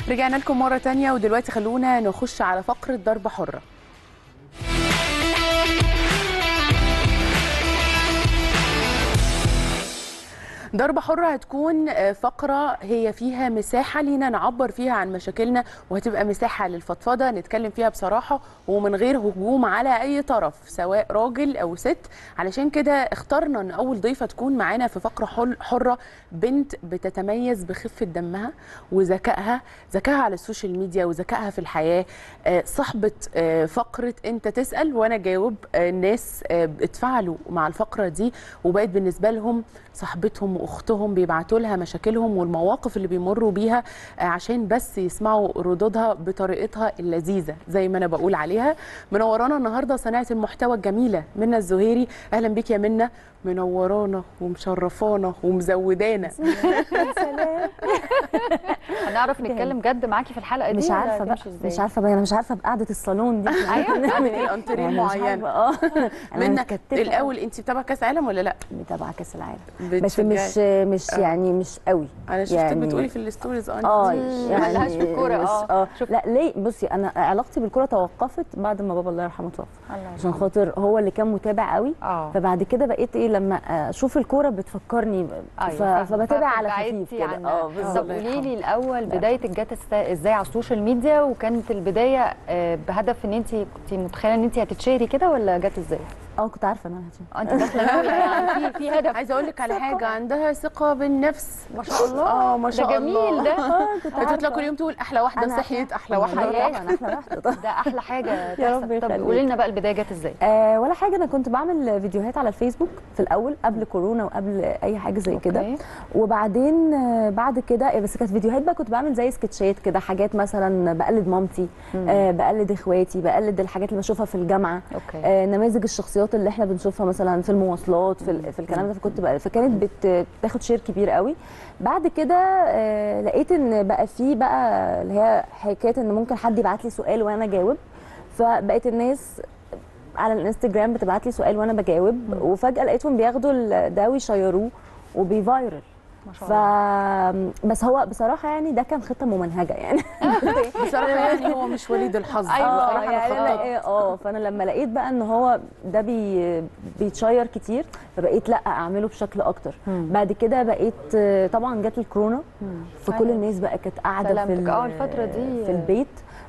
رجعنا لكم مرة تانية ودلوقتي خلونا نخش على فقرة ضربة حرة ضربة حرة هتكون آه، فقرة هي فيها مساحة لينا نعبر فيها عن مشاكلنا وهتبقى مساحة للفضفضة نتكلم فيها بصراحة ومن غير هجوم على أي طرف سواء راجل أو ست علشان كده اخترنا أن أول ضيفة تكون معانا في فقرة حل- حرة بنت بتتميز بخفة دمها وذكائها ذكائها على السوشيال ميديا وذكائها في الحياة آه، صاحبة آه، فقرة أنت تسأل وأنا جاوب آه، الناس آه، اتفاعلوا مع الفقرة دي وبقت بالنسبة لهم صاحبتهم واختهم بيبعتوا لها مشاكلهم والمواقف اللي بيمروا بيها آه، عشان بس يسمعوا ردودها بطريقتها اللذيذه زي ما انا بقول عليها منورانا النهارده صناعه المحتوى الجميله منى الزهيري اهلا بيك يا منى منورانا ومشرفانا ومزودانا هنعرف نتكلم جد معاكي في الحلقه دي مش ولا عارفه بقى هتمشي إزاي؟ مش عارفه بقى انا مش عارفه بقعده الصالون دي أيوة، قعدة الأنتريه يعني مش معينة. عارفة، اه أنا منى متكتفة الاول انت بتابعه كاس عالم ولا لا متابعه كاس العالم بس بتشجعي؟ مش مش يعني مش قوي انا شفتك يعني- بتقولي في الستوريز اه اه إنتي- يعني ملهاش في الكورة، مش- آه. اه شوف. لا ليه بصي انا علاقتي بالكوره توقفت بعد ما بابا الله يرحمه توفى الله عشان يرحمه. خاطر هو اللي كان متابع قوي اه فبعد كده بقيت ايه لما اشوف الكوره بتفكرني ف- أيوة، فبتابع على فبعدتي خفيف كده عنها. اه طب بالظبط الله قولي يرحمه. لي الاول بدايتك جت است- ازاي على السوشيال ميديا وكانت البدايه آه، بهدف ان انت كنت متخيله ان انت هتتشهري كده ولا جت ازاي؟ اه كنت عارفه ان انا هتشوف آه، انت داخله ناوية يعني في في هدف عايزه اقول لك على حاجه عندها ثقه بالنفس ما شاء الله اه ما شاء ده الله جميل ده اه كنت بتطلع عارفة. كل يوم تقول احلى واحده أنا صحيت احلى أحلى واحده حياة. طبعا احلى واحده طبعا ده احلى حاجه يا رب تحصل طب يخليك. قولي لنا بقى البدايه جت ازاي؟ آه ولا حاجه انا كنت بعمل فيديوهات على الفيسبوك في الاول قبل كورونا وقبل اي حاجه زي كده أوكي. وبعدين آه بعد كده بس كانت فيديوهات بقى كنت بعمل زي سكتشات كده حاجات مثلا بقلد مامتي آه بقلد اخواتي بقلد الحاجات اللي بشوفها في الجامعه اوكي آه نماذج الشخصيات اللي احنا بنشوفها مثلا في المواصلات في, ال- في الكلام ده فكنت بقى فكانت بت- بتاخد شير كبير قوي بعد كده آه لقيت ان بقى في بقى اللي هي حكايه ان ممكن حد يبعت لي سؤال وانا اجاوب فبقيت الناس على الانستجرام بتبعت لي سؤال وانا بجاوب وفجاه لقيتهم بياخدوا ال- ده ويشيروه وبيفايرل ما شاء ف الله بس هو بصراحه يعني ده كان خطه ممنهجه يعني بصراحه يعني هو مش وليد الحظ أيوة، بصراحه اه انا يعني انا خططت ايه اه فانا لما لقيت بقى ان هو ده بي بيتشير كتير فبقيت لا اعمله بشكل اكتر بعد كده بقيت آه، طبعا جت الكورونا فكل أيوة. الناس بقى كانت قاعده في سلامتك. ال- اه الفترة دي- في البيت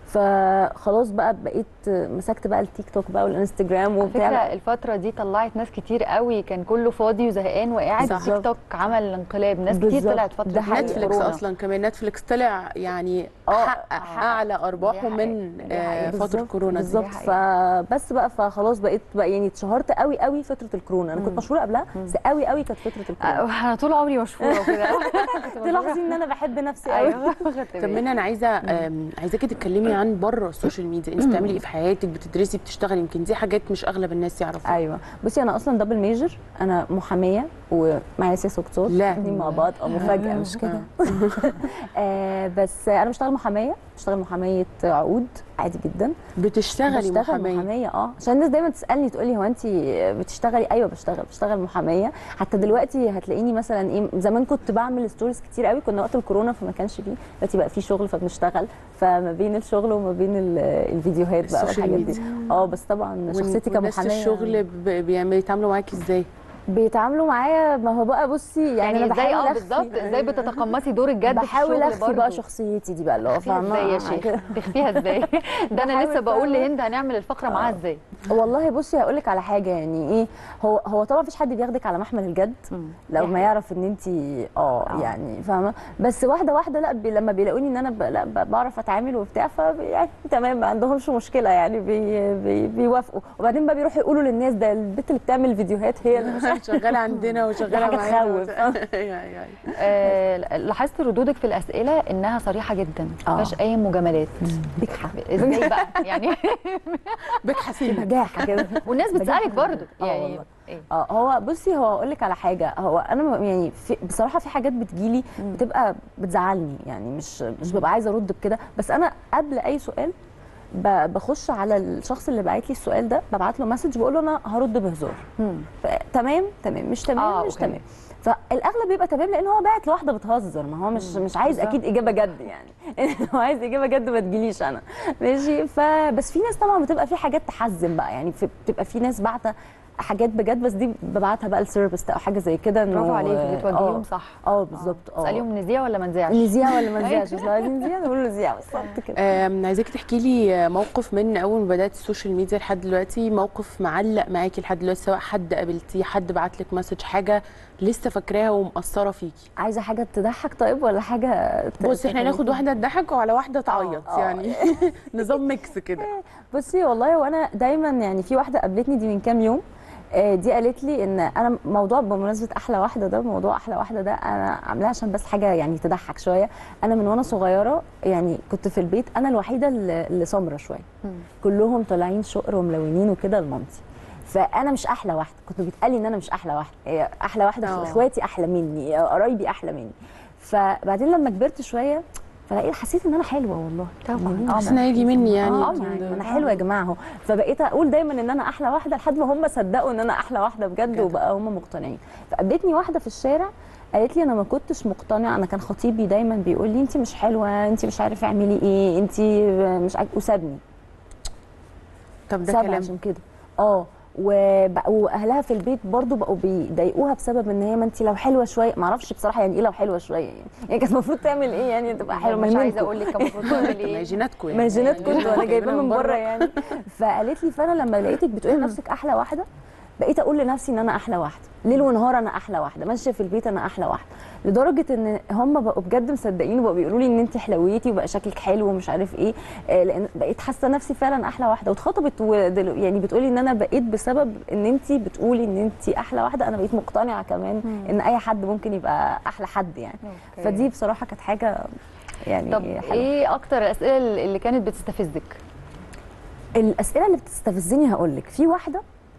فخلاص بقى بقيت مسكت بقى التيك توك بقى والانستجرام على وبتاع فكره الفتره دي طلعت ناس كتير قوي كان كله فاضي وزهقان وقاعد صح. تيك توك عمل انقلاب ناس كتير بالظبط. طلعت فتره ده حقيقي. نتفليكس كورونا. اصلا كمان نتفليكس طلع يعني اه. حقق اعلى ارباحه دي من حقيقة. دي آه، حقيقة. فتره بالظبط- كورونا دي بالظبط حقيقة. فبس بقى فخلاص بقيت بقى يعني اتشهرت قوي قوي فتره الكورونا انا كنت مشهوره قبلها بس قوي قوي كانت فتره الكورونا آه، انا طول عمري مشهوره وكده تلاحظي ان انا بحب نفسي قوي ايوه خدت طب بالي. منى انا عايزه آم، عايزاكي تتكلمي عن بره السوشيال ميديا انت بتعملي ايه في حياتك بتدرسي بتشتغلي يمكن دي حاجات مش اغلب الناس يعرفوها ايوه بصي انا اصلا دبل ميجر انا محاميه ومعايا سياسه واقتصاد لا. الاثنين مع بعض اه مفاجاه مش كده آه بس انا بشتغل محاميه بشتغل محاميه عقود عادي جدا بتشتغلي بشتغل محاميه محاميه اه عشان الناس دايما تسالني تقول لي هو انت بتشتغلي ايوه بشتغل بشتغل محاميه حتى دلوقتي هتلاقيني مثلا ايه زمان كنت بعمل ستوريز كتير قوي كنا وقت الكورونا فما كانش فيه دلوقتي بقى في شغل فبنشتغل فما بين الشغل وما بين ال- الفيديوهات بقى السوشيال والحاجات دي اه بس طبعا شخصيتي والناس في كمحاميه الشغل ب- بيعملوا بيتعاملوا معاكي ازاي بيتعاملوا معايا ما هو بقى بصي يعني, يعني انا ازاي بحاول اه أخفي- بالظبط ازاي بتتقمصي دور الجد في بحاول الشغل اخفي بقى برضه؟ شخصيتي دي بقى اللي هو تخفيها فاهمه ازاي يا شيخ تخفيها ازاي ده انا بحاول لسه بقول فعلا. لهند هنعمل الفقره معاها ازاي والله بصي هقول لك على حاجه يعني ايه هو هو طبعا مفيش حد بياخدك على محمل الجد لو دي ما حقيقة. يعرف ان انت اه آه. يعني فاهمه بس واحده واحده لا بي لما بيلاقوني ان انا ب... لا ب... بعرف اتعامل وبتاع ف يعني تمام ما عندهمش مشكله يعني بي... بي... بيوافقوا وبعدين بقى بيروحوا يقولوا للناس ده البنت اللي بتعمل فيديوهات هي اللي مش شغاله عندنا وشغاله حاجة معانا تخوف. أيوة، أيوة. آه لاحظت ردودك في الاسئله انها صريحه جدا ما آه. فيهاش اي مجاملات بجحة ازاي بقى يعني بك حسينه بجاحه كده والناس بتسالك برضه آه يعني والله. إيه؟ اه هو بصي هو اقول لك على حاجه هو انا م- يعني في بصراحه في حاجات بتجيلي بتبقى بتزعلني يعني مش مش ببقى عايزه ارد بكده بس انا قبل اي سؤال ب- بخش على الشخص اللي باعت لي السؤال ده ببعت له مسج بقول له انا هرد بهزار مم. ف- تمام تمام مش تمام آه، مش أوكي. تمام فالاغلب بيبقى تمام لان هو باعت لواحده بتهزر ما هو مش مش عايز بالظبط. اكيد اجابه جد يعني لو عايز اجابه جد ما تجيليش انا ماشي فبس في ناس طبعا بتبقى في حاجات تحزن بقى يعني في بتبقى في ناس بعتة حاجات بجد بس دي ببعتها بقى لسيرفيس او حاجه زي كده انه برافو عليك آه، بتوجهيهم صح اه بالظبط اه تساليهم نذيع ولا ما نذيعش نذيع ولا ما نذيعش بس لو عايزين نذيع نقول له نذيع بالظبط كده آم، عايزاك تحكي لي موقف من اول ما بدات السوشيال ميديا لحد دلوقتي موقف معلق معاكي لحد دلوقتي سواء حد قابلتيه حد بعت لك مسج حاجه لسه فاكراها ومأثره فيكي عايزه حاجه تضحك طيب ولا حاجه ت- بص احنا تخليكي- ناخد واحده تضحك وعلى واحده تعيط آه. يعني نظام ميكس كده بصي والله وانا دايما يعني في واحده قابلتني دي من كام يوم آه، دي قالت لي ان انا موضوع بمناسبه احلى واحده ده موضوع احلى واحده ده انا عاملاه عشان بس حاجه يعني تضحك شويه انا من وانا صغيره يعني كنت في البيت انا الوحيده اللي اللي سمره شويه كلهم طالعين شقر وملونين وكده لمامتي فانا مش احلى واحده كنت بيتقال لي ان انا مش احلى واحده هي احلى واحده آه. في اخواتي احلى مني قرايبي احلى مني فبعدين لما كبرت شويه فلقيت حسيت ان انا حلوه والله طبعاً. يعني بس انا هيجي مني يعني اه يعني انا حلوه يا جماعه اهو فبقيت اقول دايما ان انا احلى واحده لحد ما هم صدقوا ان انا احلى واحده بجد بجد. وبقى هم مقتنعين فقابلتني واحده في الشارع قالت لي انا ما كنتش مقتنعه انا كان خطيبي دايما بيقول لي انت مش حلوه انت مش عارفه اعملي ايه انت مش عارف وسابني طب ده سابها كلام عشان كده اه وبق- واهلها في البيت برضو بقوا بيضايقوها بسبب ان هي ما انت لو حلوه شويه ما اعرفش بصراحه يعني ايه لو حلوه شويه يعني يعني كانت المفروض تعمل ايه يعني تبقى حلوه مش ما عايزه منكم. اقول لك كان المفروض تعمل ما ايه جيناتكم يعني ما جينات يعني كنت وانا جايبينها جايباه من بره يعني فقالت لي فانا لما لقيتك بتقولي لنفسك احلى واحده بقيت اقول لنفسي ان انا احلى واحده ليل ونهار انا احلى واحده ماشيه في البيت انا احلى واحده لدرجه ان هم بقوا بجد مصدقين وبقوا بيقولوا لي ان انت حلويتي وبقى شكلك حلو ومش عارف ايه آه، لان بقيت حاسه نفسي فعلا احلى واحده واتخطبت ودلو يعني بتقولي ان انا بقيت بسبب ان انت بتقولي ان انت احلى واحده انا بقيت مقتنعه كمان ان اي حد ممكن يبقى احلى حد يعني أوكي. فدي بصراحه كانت حاجه يعني طب حلوة. ايه اكتر الاسئله اللي كانت بتستفزك الاسئله اللي بتستفزني هقول لك في واحده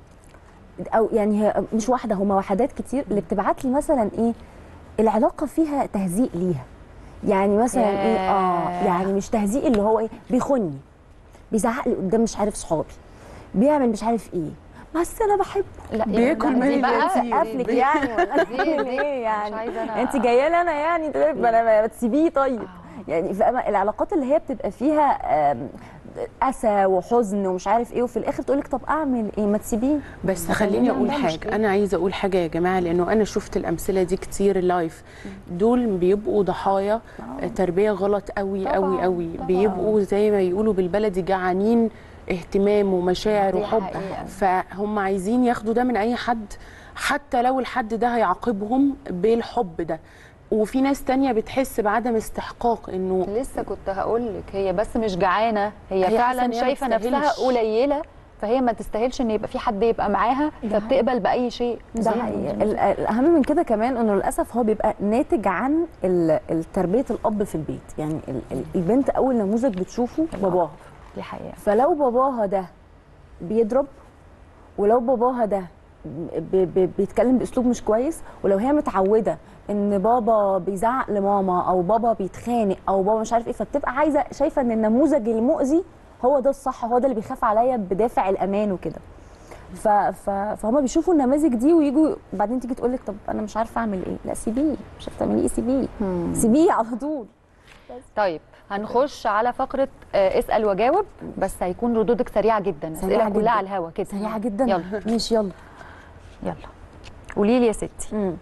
او يعني هي مش واحده هما وحدات كتير اللي بتبعت لي مثلا ايه العلاقه فيها تهزيء ليها يعني مثلا ايه اه ياه. يعني مش تهزيء اللي هو ايه بيخني بيزعق لي قدام مش عارف صحابي بيعمل مش عارف ايه بس انا بحبه لا بياكل لا، دي مال بقى اليتيم. اقفلك يعني ولا دي- اعمل دي ايه مش يعني عايزة أنا- انت جايه لي انا يعني طيب ما انا ما تسيبيه طيب آه. يعني فاهمة العلاقات اللي هي بتبقى فيها آم، اسى وحزن ومش عارف ايه وفي الاخر تقول لك طب اعمل ايه ما تسيبيه بس خليني خليني اقول عندها حاجه مشكلة. انا عايزه اقول حاجه يا جماعه لانه انا شفت الامثله دي كتير لايف دول بيبقوا ضحايا تربيه غلط قوي طبعاً، قوي قوي طبعاً. بيبقوا زي ما يقولوا بالبلدي جعانين اهتمام ومشاعر دي وحب حقيقة. فهم عايزين ياخدوا ده من اي حد حتى لو الحد ده هيعاقبهم بالحب ده وفي ناس تانية بتحس بعدم استحقاق انه لسه كنت هقول لك هي بس مش جعانه هي, هي حاسة فعلا إن هي شايفه ما نفسها تستاهلش. قليله فهي ما تستاهلش ان يبقى في حد يبقى معاها ده فبتقبل باي شيء ده حقيقي ال- الاهم من كده كمان انه للاسف هو بيبقى ناتج عن ال- ال- تربيه الاب في البيت يعني ال- ال- البنت اول نموذج بتشوفه باباها دي حقيقه فلو باباها ده بيضرب ولو باباها ده ب- ب- بيتكلم باسلوب مش كويس ولو هي متعوده ان بابا بيزعق لماما او بابا بيتخانق او بابا مش عارف ايه فبتبقى عايزه شايفه ان النموذج المؤذي هو ده الصح هو ده اللي بيخاف عليا بدافع الامان وكده ف... ف... فهم بيشوفوا النماذج دي ويجوا بعدين تيجي تقول لك طب انا مش عارفه اعمل ايه لا سيبيه مش عارفه تعملي ايه سيبيه سيبيه على طول طيب هنخش على فقره آه، اسال وجاوب بس هيكون ردودك سريعه جدا سريعة اسئله جداً. كلها على الهوا كده سريعه جدا يلا ماشي يلا يلا قولي لي يا ستي مم.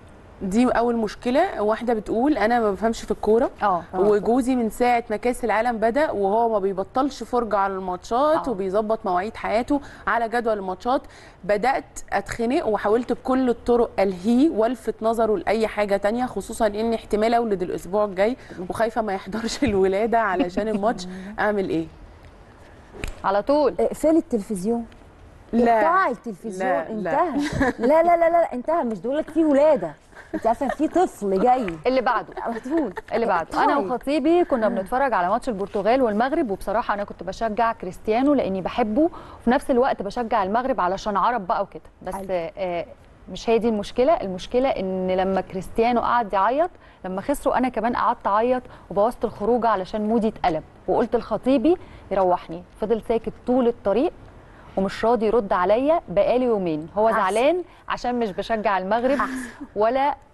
دي اول مشكله واحده بتقول انا ما بفهمش في الكوره اه وجوزي من ساعه ما كاس العالم بدا وهو ما بيبطلش فرجه على الماتشات آه. وبيظبط مواعيد حياته على جدول الماتشات بدات اتخنق وحاولت بكل الطرق الهيه والفت نظره لاي حاجه تانية خصوصا ان احتمال اولد الاسبوع الجاي وخايفه ما يحضرش الولاده علشان الماتش اعمل ايه على طول اقفلي التلفزيون لا. اقطعي التلفزيون لا، لا. انتهى لا لا لا لا انتهى مش بقول لك في ولاده انت عارفه في طفل جاي اللي بعده على طول اللي بعده انا طيب. وخطيبي كنا بنتفرج على ماتش البرتغال والمغرب وبصراحه انا كنت بشجع كريستيانو لاني بحبه وفي نفس الوقت بشجع المغرب علشان عرب بقى وكده بس حلو. آه مش هي دي المشكله المشكله ان لما كريستيانو قعد يعيط لما خسروا انا كمان قعدت اعيط وبوظت الخروجه علشان مودي اتقلب وقلت لخطيبي يروحني فضل ساكت طول الطريق ومش راضي يرد عليا بقالي يومين هو أحسن. زعلان عشان مش بشجع المغرب ولا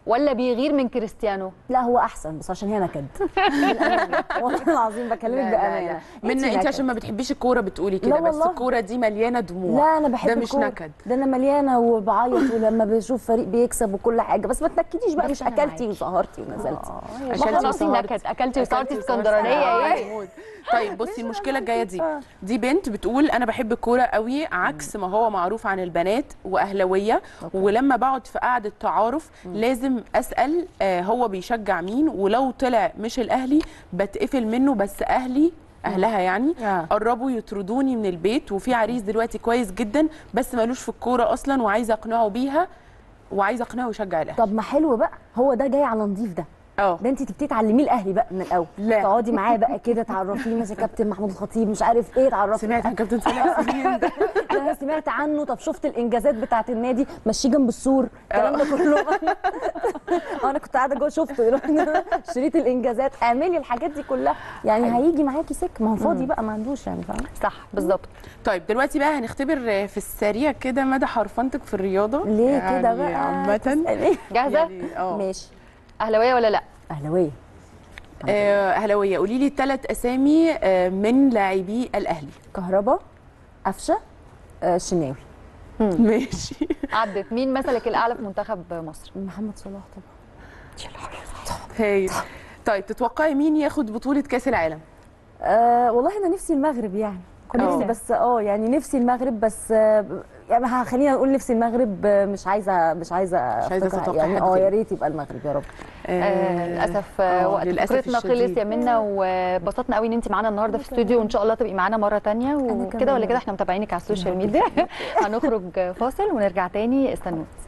ولا بيغير من كريستيانو لا هو احسن بس عشان هي نكد بالأمانة. والله العظيم بكلمك لا لا لا بامانه من انت نكد. عشان ما بتحبيش الكوره بتقولي لا كده بس والله. الكوره دي مليانه دموع لا انا بحب ده مش الكورة. نكد ده انا مليانه وبعيط ولما بشوف فريق بيكسب وكل حاجه بس ما تنكديش بقى بس مش أنا اكلتي معاكي. وسهرتي ونزلتي عشان ما انتي ناقصين سهرتي. نكد اكلتي وسهرتي في أكلتي اسكندرانيه وسهرتي. ايه موت. طيب بصي المشكله الجايه دي دي بنت بتقول انا بحب الكوره قوي عكس ما هو معروف عن البنات واهلاويه ولما بقعد في قعده تعارف لازم اسال آه هو بيشجع مين ولو طلع مش الاهلي بتقفل منه بس اهلي اهلها يعني آه. قربوا يطردوني من البيت وفي عريس دلوقتي كويس جدا بس مالوش في الكوره اصلا وعايزه اقنعه بيها وعايزه اقنعه يشجع الاهلي طب ما حلو بقى هو ده جاي على نضيف ده اه ده انت تبتدي تعلميه الاهلي بقى من الاول لا. تقعدي معاه بقى كده تعرفيه مثلا كابتن محمود الخطيب مش عارف ايه تعرفي سمعت عن كابتن صالح سليم ده انا سمعت عنه طب شفت الانجازات بتاعه النادي مشيه جنب السور الكلام ده كله اه انا كنت قاعده جوه شفته شريط الانجازات اعملي الحاجات دي كلها يعني هيجي معاكي سك ما هو فاضي بقى ما عندوش يعني فاهمه صح بالظبط طيب دلوقتي بقى هنختبر في السريع كده مدى حرفنتك في الرياضه ليه كده يعني بقى عامه تسألي؟ جاهزه يعني اه ماشي اهلاويه ولا لا اهلاويه آه، اهلاويه قولي لي ثلاث اسامي آه، من لاعبي الاهلي كهربا قفشه آه، الشناوي ماشي عدت مين مثلك الاعلى في منتخب مصر محمد صلاح طبعا هايل طيب تتوقعي مين ياخد بطوله كاس العالم أه والله انا نفسي المغرب يعني كنت اه. نفسي بس اه يعني نفسي المغرب بس آه، يعني ها- خلينا نقول نفسي المغرب آه، مش عايزه مش عايزه مش عايزة أفتكر تتوقعي يعني حد اه تاني. يا ريت يبقى المغرب يا رب آه للاسف آه، آه وقت للأسف فقرتنا خلص الشديد. يا منى وبسطنا قوي ان انت معانا النهارده في الاستوديو وان شاء الله تبقي معانا مره تانية كمان وكده ولا يا كده رب. احنا متابعينك على السوشيال ميديا هنخرج فاصل ونرجع تاني استنوا